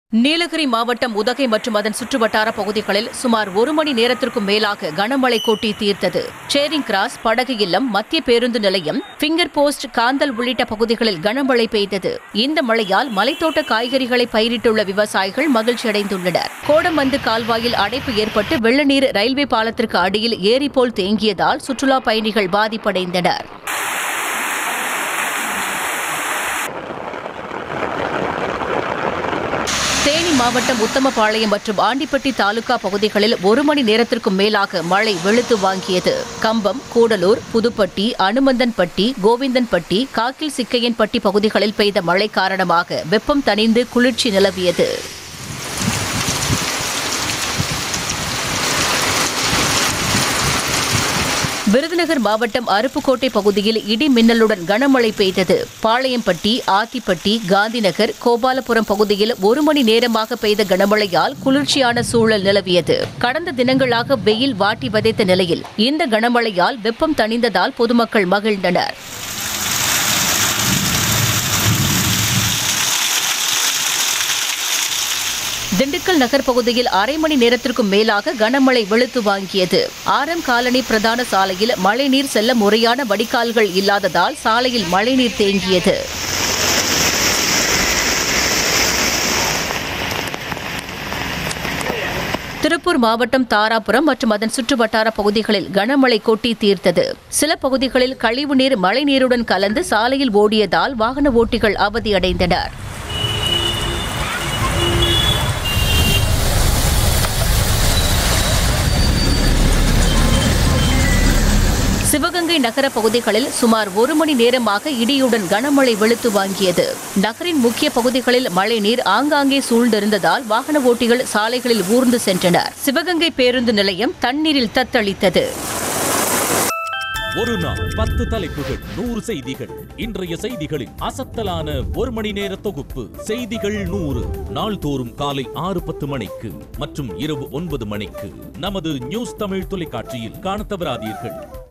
நீலகிரி மாவட்டம் உதகை மற்றும் அதன் சுற்றுவட்டார பகுதிகளில் சுமார் ஒரு மணி நேரத்திற்கும் மேலாக கனமழை கொட்டி தீர்த்தது சேரிங் கிராஸ் படகு இல்லம் மத்திய பேருந்து நிலையம் பிங்கர் போஸ்ட் காந்தல் உள்ளிட்ட பகுதிகளில் கனமழை பெய்தது இந்த மழையால் மலைத்தோட்ட காய்கறிகளை பயிரிட்டுள்ள விவசாயிகள் மகிழ்ச்சியடைந்துள்ளனர் கோடமந்து கால்வாயில் அடைப்பு ஏற்பட்டு வெள்ளநீர் ரயில்வே பாலத்திற்கு அடியில் ஏரி போல் தேங்கியதால் சுற்றுலா பயணிகள் பாதிப்படைந்தனர் தேனி மாவட்டம் உத்தமபாளையம் மற்றும் ஆண்டிப்பட்டி தாலுகா பகுதிகளில் ஒரு மணி நேரத்திற்கும் மேலாக மழை வெளுத்து வாங்கியது கம்பம் கூடலூர் புதுப்பட்டி அனுமந்தன்பட்டி கோவிந்தன்பட்டி காக்கில் சிக்கையன்பட்டி பகுதிகளில் பெய்த மழை காரணமாக வெப்பம் தணிந்து குளிர்ச்சி நிலவியது விருதுநகர் மாவட்டம் அருப்புக்கோட்டை பகுதியில் இடி மின்னலுடன் கனமழை பெய்தது பாளையம்பட்டி ஆத்திப்பட்டி காந்திநகர் கோபாலபுரம் பகுதியில் ஒரு மணி நேரமாக பெய்த கனமழையால் குளிர்ச்சியான சூழல் நிலவியது கடந்த தினங்களாக வெயில் வாட்டி வதைத்த நிலையில் இந்த கனமழையால் வெப்பம் தணிந்ததால் பொதுமக்கள் மகிழ்ந்தனர் திண்டுக்கல் நகர் பகுதியில் அரை மணி நேரத்திற்கும் மேலாக கனமழை வெளுத்து வாங்கியது ஆரம் காலனி பிரதான சாலையில் மழைநீர் செல்ல முறையான வடிகால்கள் இல்லாததால் சாலையில் மழைநீர் தேங்கியது திருப்பூர் மாவட்டம் தாராபுரம் மற்றும் அதன் சுற்றுவட்டார பகுதிகளில் கனமழை கொட்டி தீர்த்தது சில பகுதிகளில் கழிவுநீர் மழைநீருடன் கலந்து சாலையில் ஓடியதால் வாகன ஓட்டிகள் அவதியடைந்தனர் சிவகங்கை நகர பகுதிகளில் சுமார் ஒரு மணி நேரமாக இடியுடன் கனமழை வெளுத்து வாங்கியது நகரின் முக்கிய பகுதிகளில் மழைநீர் ஆங்காங்கே சூழ்ந்திருந்ததால் வாகன ஓட்டிகள் சாலைகளில் ஊர்ந்து சென்றனர் சிவகங்கை பேருந்து நிலையம் தண்ணீரில் தத்தளித்தது ஒரு நாள் பத்து தலைப்புகள் நூறு செய்திகள் இன்றைய செய்திகளின் அசத்தலான ஒரு மணி நேர தொகுப்பு செய்திகள் நூறு நாள்தோறும் காலை ஆறு பத்து மணிக்கு மற்றும் இரவு ஒன்பது மணிக்கு நமது நியூஸ் தமிழ் தொலைக்காட்சியில் காணத் தவறாதீர்கள்